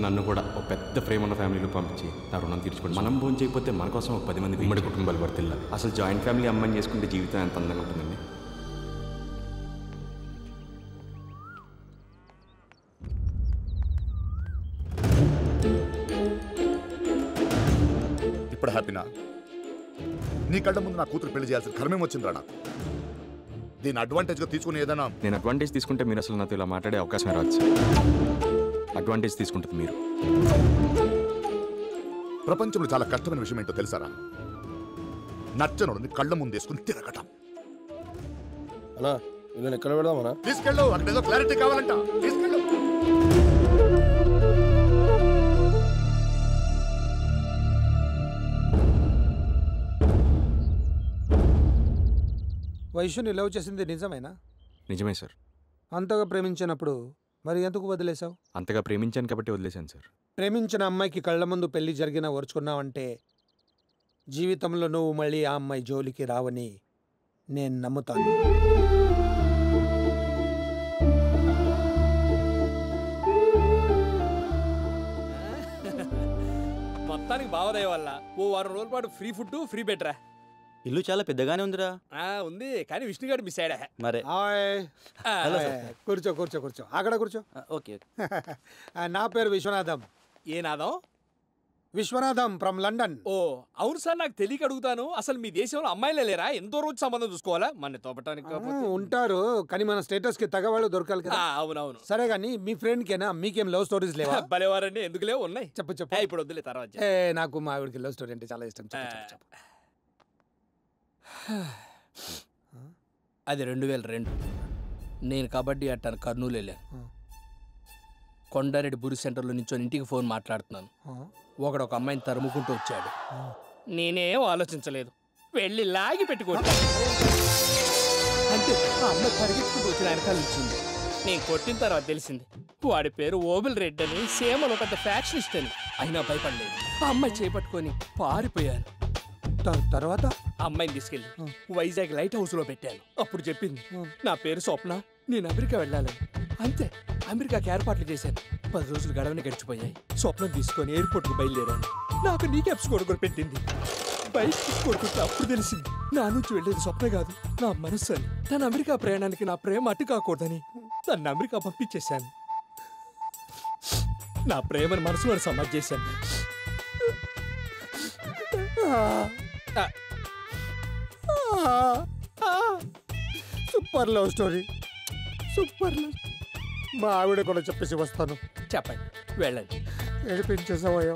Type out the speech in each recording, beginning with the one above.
నన్ను కూడా ఒక పెద్ద ఫ్రేమ్ ఉన్న ఫ్యామిలీలో పంపించి నా రుణం తీర్చుకోండి మనం భోజనం చేయకపోతే మన కోసం ఒక పది మంది ఉమ్మడి కుటుంబాలు వర్తిల్లాలి అసలు జాయింట్ ఫ్యామిలీ అమ్మని చేసుకుంటే జీవితం ఎంత అందంగా ఉంటుందండి ఇప్పుడు హ్యాపీనా నీ కళ్ళ ముందు నా కూతురు పెళ్లి చేయాల్సిన కర్మేం వచ్చిందిరా నాకు దీని అడ్వాంటేజ్గా తీసుకుని ఏదైనా నేను అడ్వాంటేజ్ తీసుకుంటే మీరు అసలు నాతో ఇలా మాట్లాడే అవకాశం రాదు సార్. అడ్వాంటేజ్ తీసుకుంటుంది మీరు ప్రపంచంలో చాలా కష్టమైన విషయం ఏంటో తెలుసారా నచ్చనుడిని కళ్ళ ముందు వేసుకుని తిరగటం అన్నా వీళ్ళని ఎక్కడ పెడదామన్నా తీసుకెళ్ళు అక్కడ ఏదో క్లారిటీ కావాలంట తీసుకెళ్ళు వైశ్యుని లవ్ చేసింది నిజమేనా నిజమే సార్ అంతగా ప్రేమించినప్పుడు మరి ఎందుకు వదిలేశావు అంతగా ప్రేమించాను కాబట్టి వదిలేశాను సార్ ప్రేమించిన అమ్మాయికి కళ్ళ ముందు పెళ్లి జరిగినా ఓర్చుకున్నావంటే జీవితంలో నువ్వు మళ్ళీ ఆ అమ్మాయి జోలికి రావని నేను నమ్ముతాను మొత్తానికి బావదయ్య వల్ల ఓ వారం రోజుల పాటు ఫ్రీ ఫుడ్ ఫ్రీ బెటరా ఇల్లు చాలా పెద్దగానే ఉందిరా ఆ ఉంది కానీ విష్ణుగాడు మిస్ అయ్యాడా మరే హాయ్ ఆ, హాయ్. కూర్చో కూర్చో కూర్చో అక్కడ కూర్చో ఓకే ఆ, నా పేరు విశ్వనాథం ఏ నాదం విశ్వనాథం ఫ్రమ్ లండన్ ఓ అవును సార్ నాకు తెలియక అడుగుతాను అసలు మీ దేశంలో అమ్మాయిలే లేరా ఎంతో రోజు సంబంధం చూసుకోవాలా మన తోపటానికి ఆ, కాకపోతే. ఉంటారు కానీ మన స్టేటస్ కి తగవాళ్ళు దొరకాలి ఆ, కదా అవునవును సరే కానీ మీ ఫ్రెండ్ కేనా మీకేం లవ్ స్టోరీస్ లేవా భలేవారండి ఎందుకు లేవు ఉన్నాయి చెప్పు ఏ, చెప్పు ఇప్పుడు వద్దులే తర్వాత చెప్తా. ఏ నాకు మా ఆవిడకి లవ్ స్టోరీ అంటే చాలా ఇష్టం చెప్పు, చెప్పు, చెప్పు. అది రెండు వేల రెండు నేను కబడ్డీ ఆడటాను కర్నూలు వెళ్ళాను ఆ. కొండారెడ్డి బురి సెంటర్లో నుంచి ఇంటికి ఫోన్ మాట్లాడుతున్నాను ఆ, ఒకడు ఒక అమ్మాయిని తరుముకుంటూ వచ్చాడు ఆ. నేనేం ఆలోచించలేదు వెళ్ళి లాగి పెట్టుకోండి అంటే ఆ అమ్మాయి పరిగెత్తుకుంటూ వచ్చిన వెనకాల నిల్చుంది నేను కొట్టిన తర్వాత తెలిసింది వాడి పేరు ఓబుల్ రెడ్డి అని సేమలో పెద్ద ఫ్యాక్షనిస్ట్ అని అయినా భయపడలేదు ఆ అమ్మాయి చేపట్టుకొని పారిపోయాను త- తర్వాత ఆ అమ్మాయిని తీసుకెళ్ళి వైజాగ్ లైట్ హౌస్ లో పెట్టాను అప్పుడు చెప్పింది నా పేరు స్వప్న నేను అమెరికా వెళ్ళాలని అంతే అమెరికాకి ఏర్పాట్లు చేశాను పది రోజులు గడవని గడిచిపోయాయి స్వప్నం తీసుకొని ఎయిర్పోర్ట్ కు బయలుదేరాను నాకు నీ క్యాప్స్ కొడుకుని పెట్టింది బైక్ కొడుకుంటే అప్పుడు తెలిసింది నా నుంచి వెళ్ళేది స్వప్న కాదు నా మనస్సు అని తన అమెరికా ప్రయాణానికి నా ప్రేమ అటు కాకూడదని తను అమెరికా పంపించేశాను నా ప్రేమను మనసులో సమాధి చేశాను ఆ, super love story super love మా ఆవిడ కూడా చెప్పేసి వస్తాను చెప్పండి వెళ్ళండి ఏడిపించేసావయ్యా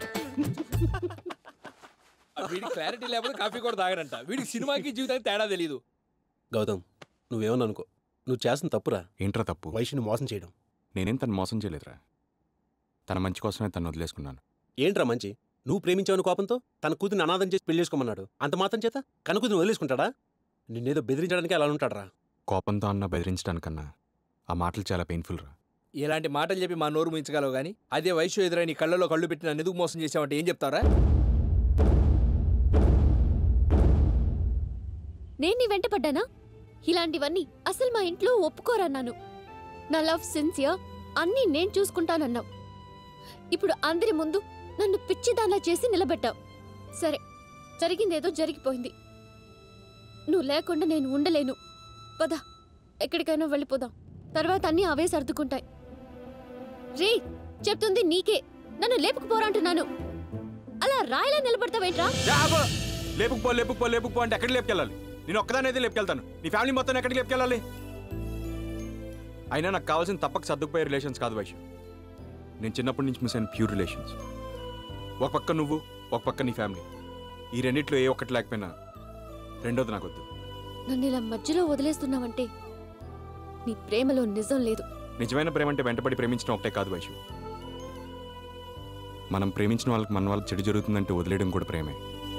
వీడికి క్లారిటీ లేకపోతే కాఫీ కూడా తాగడంట వీడికి సినిమాకి జీవితానికి తేడా తెలియదు గౌతమ్ నువ్వేమన్నా అనుకో నువ్వు చేసిన తప్పురా ఏంట్రా తప్పు వైశ్యుని మోసం చేయడం నేనేం తను మోసం చేయలేదురా తన మంచి కోసమే తను వదిలేసుకున్నాను ఏంట్రా మంచి నువ్వు ప్రేమించావని కోపంతో తన కూతురిని అనాథం చేసి పెళ్లి చేసుకోమన్నాడు అంత మాత్రం చేత కన కూతురిని వదిలేసుకుంటాడా నిన్నేదో బెదిరించడానికి అలా ఉంటాడరా కోపంతో అన్న బెదిరించడానికన్నా ఆ మాటలు చాలా పెయిన్ఫుల్ రా ఇలాంటి మాటలు చెప్పి మా నోరు ముయించగలవు కానీ అదే వయసు ఎదురై నీ కళ్ళలో కళ్ళు పెట్టి నన్ను ఎందుకు మోసం చేసావంటే ఏం చెప్తారా నేను నీ వెంట పడ్డానా ఇలాంటివన్నీ అసలు మా ఇంట్లో ఒప్పుకోరన్నాను నా లవ్ సిన్సియర్ అన్నీ నేను చూసుకుంటానన్నావు ఇప్పుడు అందరి ముందు నన్ను పిచ్చిదానిలా చేసి నిలబెట్టావు సరే జరిగిందేదో జరిగిపోయింది నువ్వు లేకుండా నేను ఉండలేను పద ఎక్కడికైనా వెళ్ళిపోదాం తర్వాత అన్నీ అవే సర్దుకుంటాయి రే చెప్తుంది నీకే నన్ను లేపుకుపోరంటున్నాను అలా రాయిలా నిలబడతావేంట్రా లేపుకుపో లేపుకుపో లేపుకుపో అంటే ఎక్కడికి లేపుకెళ్ళాలి నేను ఒక్కదాని అయితే లేపుకెళ్తాను నీ ఫ్యామిలీ మొత్తం ఎక్కడికి లేపుకెళ్ళాలి అయినా నాకు కావాల్సిన తప్పక సర్దుకుపోయే రిలేషన్స్ కాదు వైశ్యం నేను చిన్నప్పటి నుంచి మిస్ అయిన ప్యూర్ రిలేషన్స్ ఒక పక్క నువ్వు ఒక పక్క నీ ఫ్యామిలీ ఈ రెండిట్లో ఏ ఒక్కటి లేకపోయినా రెండోది నాకు వద్దు నన్ను ఇలా మధ్యలో వదిలేస్తున్నావంటే నీ ప్రేమలో నిజం లేదు నిజమైన ప్రేమ అంటే వెంటబడి ప్రేమించడం ఒకటే కాదు వైశ్యం మనం ప్రేమించిన వాళ్ళకి మన వాళ్ళకి చెడు జరుగుతుందంటే వదిలేయడం కూడా ప్రేమే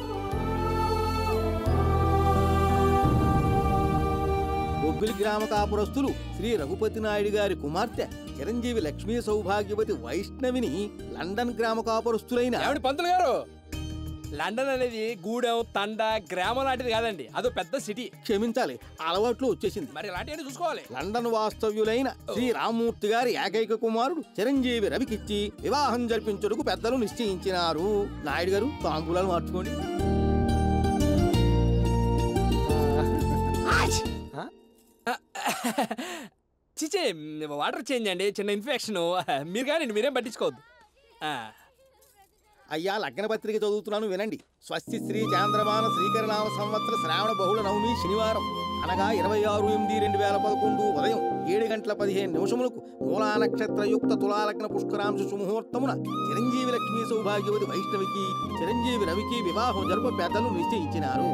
బొబ్బిలి గ్రామ కాపురస్తులు శ్రీ రఘుపతి నాయుడు గారి కుమార్తె చిరంజీవి లక్ష్మీ సౌభాగ్యవతి వైష్ణవిని లండన్ గ్రామ కాపురస్తులైన ఏమండి పంతులు గారు లండన్ అనేది గూడెం తండ గ్రామం లాంటిది కాదండి అదో పెద్ద సిటీ క్షమించాలి అలవాట్లు వచ్చేసింది మరి ఇలాంటివన్నీ చూసుకోవాలి లండన్ వాస్తవ్యులైన శ్రీ రామ్మూర్తి గారి ఏకైక కుమారుడు చిరంజీవి రవికిచ్చి వివాహం జరిపించుటకు పెద్దలు నిశ్చయించినారు నాయుడు గారు తాంబూలాలు మార్చుకోండి చిచే వాటర్ చేంజ్ అండి చిన్న ఇన్ఫెక్షన్ మీరు కానీ మీరేం పట్టించుకోవద్దు ఆ, అయ్యా లగ్న పత్రిక చదువుతున్నాను వినండి స్వస్తి శ్రీ చాంద్రమాన శ్రీకరనామ సంవత్సర శ్రావణ బహుళ నవమి శనివారం అనగా ఇరవై ఆరు ఎనిమిది రెండు వేల పదకొండు ఉదయం ఏడు గంటల పదిహేను నిమిషములకు మూలా నక్షత్రయుక్త తులాలగ్న పుష్కరాంశ సుముహూర్తమున చిరంజీవి లక్ష్మీ సౌభాగ్యవతి వైష్ణవికి చిరంజీవి రవికి వివాహం జరుపు పెద్దలు నిశ్చయించినారు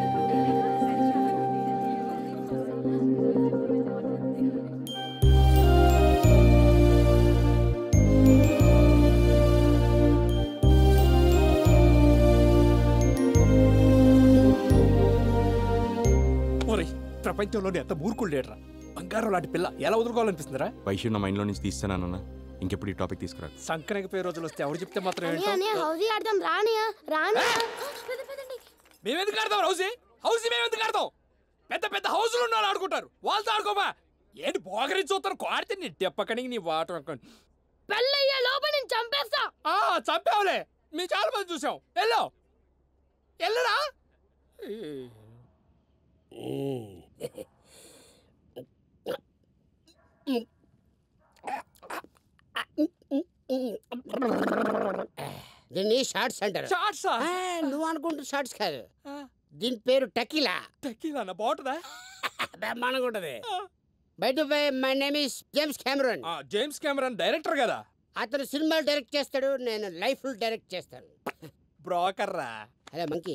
ఒరేయ్ ప్రపంచంలోనే ఎంత మూర్ఖులు లేడరా బంగారం లాంటి పిల్ల ఎలా వదులుకోవాలనిపిస్తుందిరా వైశ్యం నా మైండ్లో నుంచి తీస్తానన్న ఇంకెప్పుడు ఈ టాపిక్ తీసుకురా సంక్రాంతి పేరు రోజులు వస్తే ఎవరు చెప్తే మాత్రం అన్నయ్య ఏంటో అన్నయ్య హౌజీ ఆడదాం రానియా రానియా పద, పదండి. మేమెందుకు ఆడతాం హౌసీ హౌసీ మేమెందుకు ఆడతాం పెద్ద పెద్ద హౌసులు ఉన్న వాళ్ళు ఆడుకుంటారు వాళ్ళతో ఆడుకోమా ఏంటి బోగరి చూస్తారు కోడితే నీ దెప్పకని నీ వాటర్ పెళ్ళయ్యే లోపల నేను చంపేస్తా ఆ చంపావులే మేము చాలా మంది చూసాం వెళ్ళు వెళ్ళరా దీన్ని షార్ట్స్ అంటారు షార్ట్సా ఆ, నువ్వు అనుకుంటున్న షార్ట్స్ కాదు దీని పేరు టకీలా టెక్కీలన్న బాగుంటుందా బ్రహ్మాండంగా ఉంటది బయట my name is James Cameron ఆ, జేమ్స్ కెమెరాన్ డైరెక్టర్ కదా అతను సినిమాలు డైరెక్ట్ చేస్తాడు నేను లైఫ్ డైరెక్ట్ చేస్తాను బ్రోకర్ రా హలో మంకీ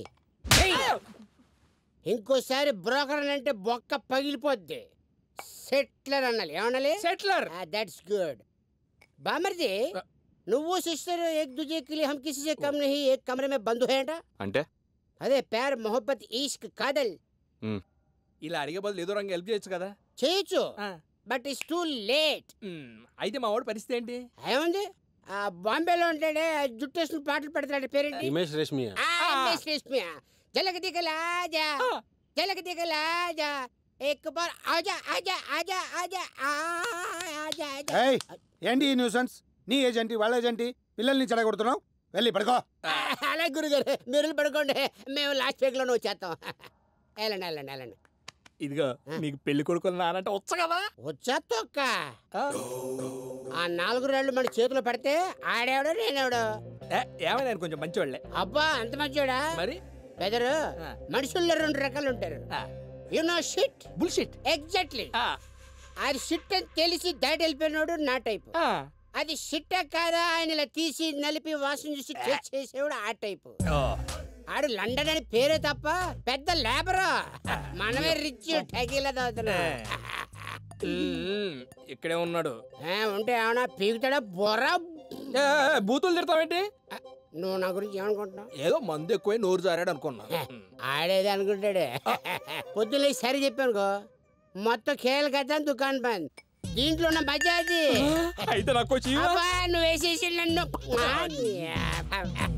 ఇంకోసారి బ్రోకర్ అని అంటే బొక్క పగిలిపోద్ది సెట్లర్ అనాలి ఏమనాలి సెటిలర్ దట్స్ గుడ్ బామర్ది నువ్వు సిస్టర్ एक दूजे के लिए हम किसी से कम नहीं एक कमरे में बंद हैं ना అంటే అదే ప్యార్ మొహబ్బత్ ఈష్క్ కాదల్ ఇలా అడిగే బదులు ఏదో రంగు హెల్ప్ చేయొచ్చు కదా చేయొచ్చు ఆ. But it's too late hmm, అయితే మా వాడు పరిస్థితి ఏంటి ఏముంది ఆ బాంబేలో ఉంటాడే ఆ జుట్టు వేసుకుని పాటలు పెడతాడు పేరేంటి హిమేష్ రేష్మియా ఆ, రమేష్ రేష్మియా జలక దిగలా ఆజా ఆ. జలక దిగలా ఆజా ఏక్ బార్ ఆజా ఆజా ఆజా ఆజా ఆ, ఆజా ఆజా ఏయ్ ఏంటి ఈ న్యూసెన్స్ నీ ఏజ్ ఏంటి వాళ్ళ ఏజ్ ఏంటి పిల్లల్ని చెడగొడుతున్నావు వెళ్ళి పడుకో అలాగే గురుగారు మీరు వెళ్ళి పడుకోండి మేము లాస్ట్ వీక్ లోనే వచ్చేస్తాం వెళ్ళండి వెళ్ళండి వెళ్ళండి ఇదిగో నీకు పెళ్లి కొడుకులు నానంటే వచ్చ కదా వచ్చేత్తొక్క ఆ. ఆ నాలుగు రాళ్ళు మన చేతిలో పడితే ఆడేవాడు నేనేవాడు ఏ, ఏమైనా ఆయన కొంచెం మంచివాళ్ళే అబ్బా అంత మంచివాడా మరి బెదరు ఆ. మనుషుల్లో రెండు రకాలు ఉంటారు ఆ. You know shit bullshit exactly ఆ, అది షిట్ అని తెలిసి దాటి వెళ్ళిపోయినాడు నా టైపు ఆ. అది షిట్ట కాదా ఆయన ఇలా తీసి నలిపి వాసన చూసి టెస్ట్ చేసేవాడు ఆ టైపు ఓ, ఆడు లండన్ అని పేరే తప్ప పెద్ద లేబరా మనమే రిచ్ టగీలా తాగుతున్నా మ్, ఇక్కడే ఉన్నాడు ఏ, ఉంటే ఏమన్నా పీకుతాడా బొర్రా ఏ, ఏ, బూతులు తిడతావేంటి నువ్వు నా గురించి ఏమనుకుంటున్నావు ఏదో మందు ఎక్కువ నోరు జారాడు అనుకున్నా ఆడేది అనుకుంటాడే పొద్దున్న సరి చెప్పానుకో మొత్తం కేల్ కదా దుకాణం బంద్ దీంట్లో ఉన్న మజా అది అయితే నాకు వచ్చి అబ్బా నువ్వు వేసేసి నన్ను